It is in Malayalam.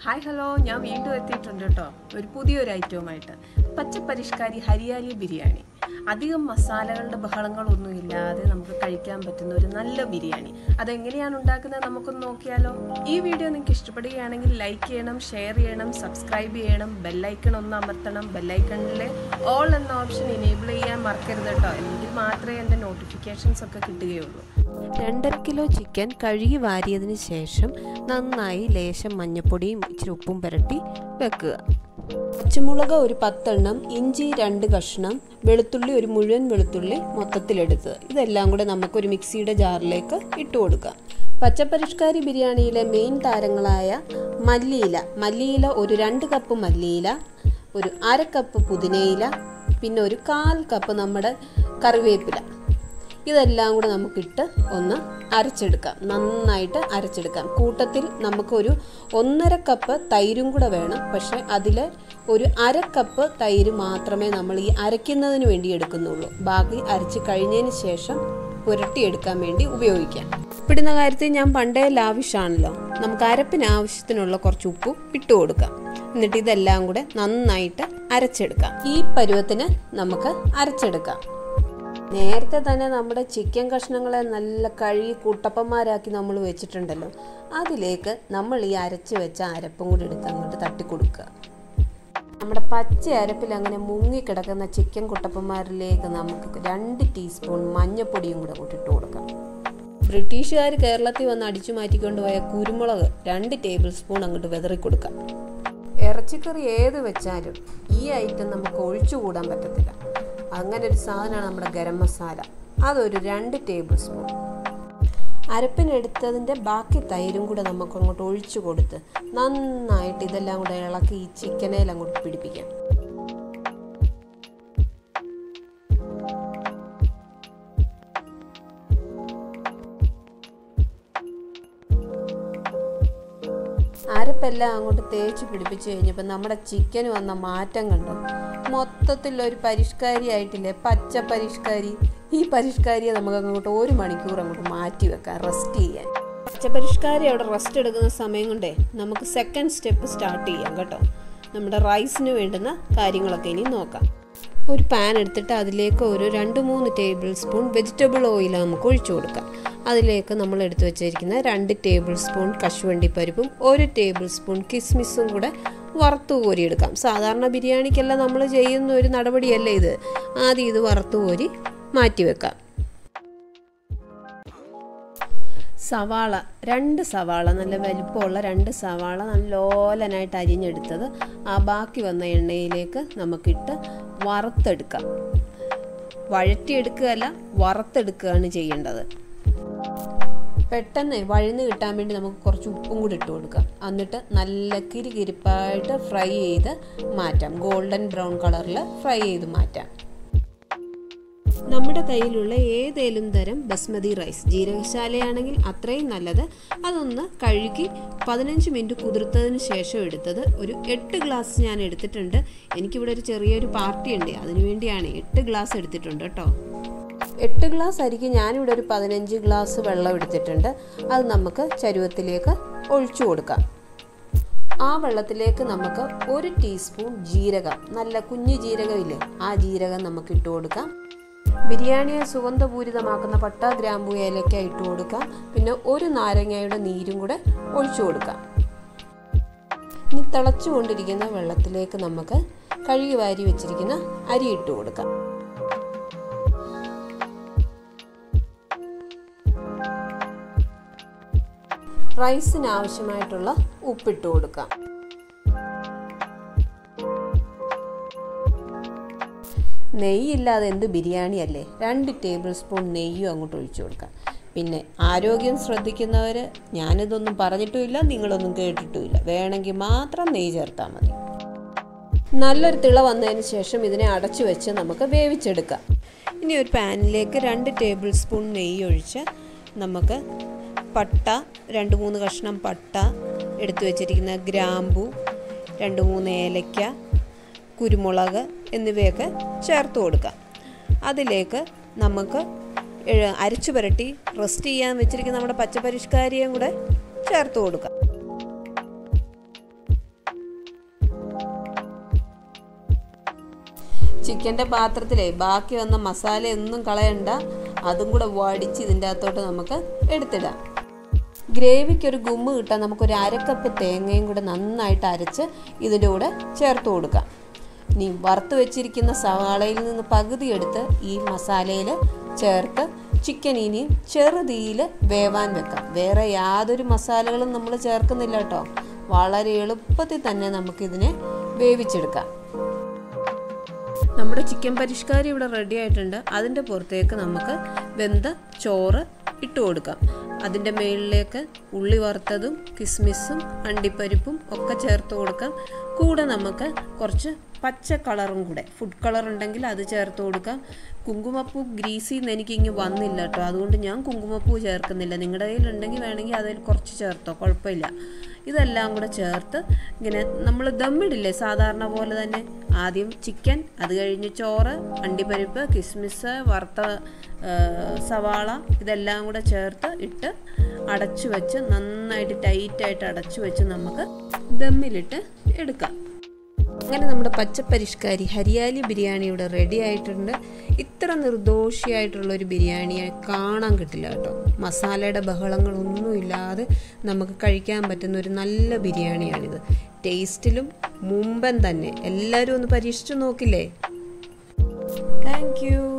ഹായ് ഹലോ ഞാൻ വീണ്ടും എത്തിയിട്ടുണ്ട് കേട്ടോ ഒരു പുതിയൊരു ഐറ്റവുമായിട്ട് പച്ചപ്പരിഷ്കാരി ഹരിയാലി ബിരിയാണി അധികം മസാലകളുടെ ബഹളങ്ങളൊന്നും ഇല്ലാതെ നമുക്ക് കഴിക്കാൻ പറ്റുന്ന ഒരു നല്ല ബിരിയാണി അതെങ്ങനെയാണ് ഉണ്ടാക്കുന്നത് നമുക്കൊന്ന് നോക്കിയാലോ ഈ വീഡിയോ നിങ്ങൾക്ക് ഇഷ്ടപ്പെടുകയാണെങ്കിൽ ലൈക്ക് ചെയ്യണം ഷെയർ ചെയ്യണം സബ്സ്ക്രൈബ് ചെയ്യണം ബെല്ലൈക്കൺ ഒന്ന് അമർത്തണം ബെല്ലൈക്കണിലെ ഓൾ എന്ന ഓപ്ഷൻ എനേബിൾ ചെയ്യാൻ മറക്കരുത് കേട്ടോ എങ്കിൽ മാത്രമേ എൻ്റെ നോട്ടിഫിക്കേഷൻസ് ഒക്കെ കിട്ടുകയുള്ളൂ രണ്ടര കിലോ ചിക്കൻ കഴുകി വാരിയതിന് ശേഷം നന്നായി ലേശം മഞ്ഞപ്പൊടിയും ഇച്ചിരി ഉപ്പും പുരട്ടി വെക്കുക പച്ചമുളക് ഒരു പത്തെണ്ണം ഇഞ്ചി രണ്ട് കഷ്ണം വെളുത്തുള്ളി ഒരു മുഴുവൻ വെളുത്തുള്ളി മൊത്തത്തിലെടുത്ത് ഇതെല്ലാം കൂടെ നമുക്കൊരു മിക്സിയുടെ ജാറിലേക്ക് ഇട്ട് കൊടുക്കാം പച്ചപ്പരിഷ്കാരി ബിരിയാണിയിലെ മെയിൻ താരങ്ങളായ മല്ലിയില മല്ലിയില ഒരു രണ്ട് കപ്പ് മല്ലിയില ഒരു അര കപ്പ് പുതിനയില പിന്നെ ഒരു കാൽ കപ്പ് നമ്മുടെ കറിവേപ്പില ഇതെല്ലാം കൂടെ നമുക്കിട്ട് ഒന്ന് അരച്ചെടുക്കാം നന്നായിട്ട് അരച്ചെടുക്കാം കൂട്ടത്തിൽ നമുക്കൊരു ഒന്നര കപ്പ് തൈരും കൂടെ വേണം പക്ഷെ അതിൽ ഒരു അര കപ്പ് തൈര് മാത്രമേ നമ്മൾ ഈ അരയ്ക്കുന്നതിന് വേണ്ടി എടുക്കുന്നുള്ളൂ ബാക്കി അരച്ച് കഴിഞ്ഞതിന് ശേഷം പുരട്ടിയെടുക്കാൻ വേണ്ടി ഉപയോഗിക്കാം ഉപ്പിടുന്ന കാര്യത്തിൽ ഞാൻ പണ്ടേ ലാവിഷാണല്ലോ നമുക്ക് അരപ്പിന് ആവശ്യത്തിനുള്ള കുറച്ച് ഉപ്പും ഇട്ട് കൊടുക്കാം എന്നിട്ട് ഇതെല്ലാം കൂടെ നന്നായിട്ട് അരച്ചെടുക്കാം ഈ പരുവത്തിന് നമുക്ക് അരച്ചെടുക്കാം നേരത്തെ തന്നെ നമ്മുടെ ചിക്കൻ കഷ്ണങ്ങളെ നല്ല കഴുകി കുട്ടപ്പന്മാരാക്കി നമ്മൾ വെച്ചിട്ടുണ്ടല്ലോ അതിലേക്ക് നമ്മൾ ഈ അരച്ച് വെച്ച അരപ്പും കൂടി എടുത്ത് അങ്ങോട്ട് തട്ടിക്കൊടുക്കുക നമ്മുടെ പച്ച അരപ്പിൽ അങ്ങനെ മുങ്ങിക്കിടക്കുന്ന ചിക്കൻ കുട്ടപ്പന്മാരിലേക്ക് നമുക്ക് രണ്ട് ടീസ്പൂൺ മഞ്ഞൾപ്പൊടിയും കൂടെ കൂട്ടിട്ട് കൊടുക്കാം ബ്രിട്ടീഷുകാർ കേരളത്തിൽ വന്ന് അടിച്ചു മാറ്റിക്കൊണ്ട് പോയ കുരുമുളക് രണ്ട് ടേബിൾ സ്പൂൺ അങ്ങോട്ട് വെതറി കൊടുക്കാം ഇറച്ചിക്കറി ഏത് വെച്ചാലും ഈ ഐറ്റം നമുക്ക് ഒഴിച്ചുകൂടാൻ പറ്റത്തില്ല അങ്ങനെ ഒരു സാധനമാണ് നമ്മുടെ ഗരം മസാല അതൊരു രണ്ട് ടേബിൾ സ്പൂൺ അരപ്പിനെടുത്തതിൻ്റെ ബാക്കി തൈരും കൂടെ നമുക്ക് അങ്ങോട്ട് ഒഴിച്ചു കൊടുത്ത് നന്നായിട്ട് ഇതെല്ലാം കൂടെ ഇളക്കി ഈ ചിക്കനേൽ അങ്ങോട്ട് പിടിപ്പിക്കാം അരപ്പെല്ലാം അങ്ങോട്ട് തേച്ച് പിടിപ്പിച്ച് കഴിഞ്ഞപ്പോൾ നമ്മുടെ ചിക്കന് വന്ന മാറ്റം കണ്ടോ മൊത്തത്തിൽ ഒരു പരിഷ്കാരിയായിട്ടില്ലേ പച്ച പരിഷ്കാരി ഈ പരിഷ്കാരിയെ നമുക്ക് അങ്ങോട്ട് ഒരു മണിക്കൂർ അങ്ങോട്ട് മാറ്റി വെക്കാം റെസ്റ്റ് ചെയ്യാൻ പച്ച പരിഷ്കാരി അവിടെ റെസ്റ്റ് എടുക്കുന്ന സമയം കൊണ്ടേ നമുക്ക് സെക്കൻഡ് സ്റ്റെപ്പ് സ്റ്റാർട്ട് ചെയ്യാം കേട്ടോ നമ്മുടെ റൈസിന് വേണ്ടുന്ന കാര്യങ്ങളൊക്കെ ഇനി നോക്കാം ഒരു പാൻ എടുത്തിട്ട് അതിലേക്ക് ഒരു രണ്ട് മൂന്ന് ടേബിൾ സ്പൂൺ വെജിറ്റബിൾ ഓയിൽ നമുക്ക് ഒഴിച്ചു കൊടുക്കാം അതിലേക്ക് നമ്മൾ എടുത്തു വെച്ചിരിക്കുന്ന രണ്ട് ടേബിൾ സ്പൂൺ കശുവണ്ടി പരിപ്പും ഒരു ടേബിൾ സ്പൂൺ കിസ്മിസും കൂടെ വറുത്ത് കോരിയെടുക്കാം സാധാരണ ബിരിയാണിക്കെല്ലാം നമ്മൾ ചെയ്യുന്ന ഒരു നടപടിയല്ല ഇത് ആദ്യം ഇത് വറുത്ത് കോരി മാറ്റി വെക്കാം സവാള രണ്ട് സവാള നല്ല വലിപ്പമുള്ള രണ്ട് സവാള നല്ലോലനായിട്ട് അരിഞ്ഞെടുത്തത് ആ ബാക്കി വന്ന എണ്ണയിലേക്ക് നമുക്കിട്ട് വറുത്തെടുക്കാം വഴറ്റിയെടുക്കുകയല്ല വറുത്തെടുക്കുകയാണ് ചെയ്യേണ്ടത് പെട്ടെന്ന് വഴന്ന് കിട്ടാൻ വേണ്ടി നമുക്ക് കുറച്ച് ഉപ്പും കൂടി ഇട്ട് കൊടുക്കാം എന്നിട്ട് നല്ല കിരികിരിപ്പായിട്ട് ഫ്രൈ ചെയ്ത് മാറ്റാം ഗോൾഡൻ ബ്രൗൺ കളറിൽ ഫ്രൈ ചെയ്ത് മാറ്റാം നമ്മുടെ കയ്യിലുള്ള ഏതേലും തരം ബസ്മതി റൈസ് ജീരകശാലയാണെങ്കിൽ അത്രയും നല്ലത് അതൊന്ന് കഴുകി പതിനഞ്ച് മിനിറ്റ് കുതിർത്തതിന് ശേഷം എടുത്തത് ഒരു എട്ട് ഗ്ലാസ് ഞാൻ എടുത്തിട്ടുണ്ട് എനിക്കിവിടെ ഒരു ചെറിയൊരു പാർട്ടി ഉണ്ട് അതിനു വേണ്ടിയാണ് എട്ട് ഗ്ലാസ് എടുത്തിട്ടുണ്ട് കേട്ടോ എട്ട് ഗ്ലാസ് അരിക്ക് ഞാനിവിടെ ഒരു പതിനഞ്ച് ഗ്ലാസ് വെള്ളം എടുത്തിട്ടുണ്ട് അത് നമുക്ക് ചരുവത്തിലേക്ക് ഒഴിച്ചു കൊടുക്കാം ആ വെള്ളത്തിലേക്ക് നമുക്ക് ഒരു ടീസ്പൂൺ ജീരകം നല്ല കുഞ്ഞു ജീരകമില്ലേ ആ ജീരകം നമുക്ക് ഇട്ട് കൊടുക്കാം ബിരിയാണിയെ സുഗന്ധപൂരിതമാക്കുന്ന പട്ട ഗ്രാമ്പു ഏലക്ക ഇട്ട് കൊടുക്കാം പിന്നെ ഒരു നാരങ്ങയുടെ നീരും കൂടെ ഒഴിച്ചു കൊടുക്കാം ഇനി തിളച്ചുകൊണ്ടിരിക്കുന്ന വെള്ളത്തിലേക്ക് നമുക്ക് കഴുകി വാരി വെച്ചിരിക്കുന്ന അരി ഇട്ട് കൊടുക്കാം റൈസിന് ആവശ്യമായിട്ടുള്ള ഉപ്പിട്ട് കൊടുക്കാം നെയ്യില്ലാതെ എന്ത് ബിരിയാണി അല്ലേ രണ്ട് ടേബിൾ സ്പൂൺ നെയ്യും അങ്ങോട്ട് ഒഴിച്ചു കൊടുക്കാം പിന്നെ ആരോഗ്യം ശ്രദ്ധിക്കുന്നവർ ഞാനിതൊന്നും പറഞ്ഞിട്ടുമില്ല നിങ്ങളൊന്നും കേട്ടിട്ടുമില്ല വേണമെങ്കിൽ മാത്രം നെയ്യ് ചേർത്താൽ മതി നല്ലൊരു തിള വന്നതിന് ശേഷം ഇതിനെ അടച്ചു വെച്ച് നമുക്ക് വേവിച്ചെടുക്കാം ഇനി ഒരു പാനിലേക്ക് രണ്ട് ടേബിൾ സ്പൂൺ നെയ്യ് ഒഴിച്ച് നമുക്ക് പട്ട രണ്ട് മൂന്ന് കഷ്ണം പട്ട എടുത്തു വെച്ചിരിക്കുന്ന ഗ്രാമ്പു രണ്ട് മൂന്ന് ഏലക്ക കുരുമുളക് എന്നിവയൊക്കെ ചേർത്ത് കൊടുക്കാം അതിലേക്ക് നമുക്ക് അരച്ചു പുരട്ടി റെസ്റ്റ് ചെയ്യാൻ വെച്ചിരിക്കുന്ന നമ്മുടെ പച്ചപ്പരിഷ്കാരിയും കൂടെ ചേർത്ത് കൊടുക്കാം ചിക്കൻ്റെ പാത്രത്തിലേ ബാക്കി വന്ന മസാലയൊന്നും കളയണ്ട അതും കൂടെ വടിച്ച് ഇതിൻ്റെ അകത്തോട്ട് നമുക്ക് എടുത്തിടാം ഗ്രേവിക്ക് ഒരു ഗുമ്മ് കിട്ടാൻ നമുക്കൊരു അരക്കപ്പ് തേങ്ങയും കൂടെ നന്നായിട്ട് അരച്ച് ഇതിൻ്റെ കൂടെ ചേർത്ത് കൊടുക്കാം ഇനി വറുത്ത് വെച്ചിരിക്കുന്ന സവാളയിൽ നിന്ന് പകുതി എടുത്ത് ഈ മസാലയിൽ ചേർത്ത് ചിക്കൻ ഇനിയും ചെറുതീയിൽ വേവാൻ വെക്കാം വേറെ യാതൊരു മസാലകളും നമ്മൾ ചേർക്കുന്നില്ല കേട്ടോ വളരെ എളുപ്പത്തിൽ തന്നെ നമുക്കിതിനെ വേവിച്ചെടുക്കാം നമ്മുടെ ചിക്കൻ പരിഷ്കാരം ഇവിടെ റെഡി ആയിട്ടുണ്ട് അതിൻ്റെ പുറത്തേക്ക് നമുക്ക് വെന്ത ചോറ് ഇട്ട് കൊടുക്കാം അതിൻ്റെ മുകളിലേക്ക് ഉള്ളി വറുത്തതും കിസ്മിസും അണ്ടിപ്പരിപ്പും ഒക്കെ ചേർത്ത് കൊടുക്കാം കൂടെ നമുക്ക് കുറച്ച് പച്ച കളറും കൂടെ ഫുഡ് കളർ ഉണ്ടെങ്കിൽ അത് ചേർത്ത് കൊടുക്കാം കുങ്കുമപ്പൂ ഗ്രീസിൽ നിന്ന് എനിക്കിങ്ങ് വന്നില്ല കേട്ടോ അതുകൊണ്ട് ഞാൻ കുങ്കുമപ്പൂ ചേർക്കുന്നില്ല നിങ്ങളുടെ കയ്യിലുണ്ടെങ്കിൽ വേണമെങ്കിൽ അതിൽ കുറച്ച് ചേർത്തോ കുഴപ്പമില്ല ഇതെല്ലാം കൂടെ ചേർത്ത് ഇങ്ങനെ നമ്മൾ ദമ്മിടില്ലേ സാധാരണ പോലെ തന്നെ ആദ്യം ചിക്കൻ അത് കഴിഞ്ഞ് ചോറ് അണ്ടിപ്പരിപ്പ് കിസ്മിസ് വറുത്ത സവാള ഇതെല്ലാം കൂടെ ചേർത്ത് ഇട്ട് അടച്ചു വെച്ച് നന്നായിട്ട് ടൈറ്റായിട്ട് അടച്ചു വെച്ച് നമുക്ക് ദമ്മിലിട്ട് എടുക്കാം അങ്ങനെ നമ്മുടെ പച്ചപ്പരിഷ്കാരി ഹരിയാലി ബിരിയാണി ഇവിടെ റെഡി ആയിട്ടുണ്ട് ഇത്ര നിർദോഷിയായിട്ടുള്ള ഒരു ബിരിയാണിയെ കാണാൻ കിട്ടില്ല കേട്ടോ മസാലയുടെ ബഹളങ്ങളൊന്നുമില്ലാതെ നമുക്ക് കഴിക്കാൻ പറ്റുന്ന ഒരു നല്ല ബിരിയാണിയാണിത് ടേസ്റ്റിലും മുമ്പൻ തന്നെ എല്ലാവരും ഒന്ന് പരീക്ഷിച്ചു നോക്കില്ലേ താങ്ക് യു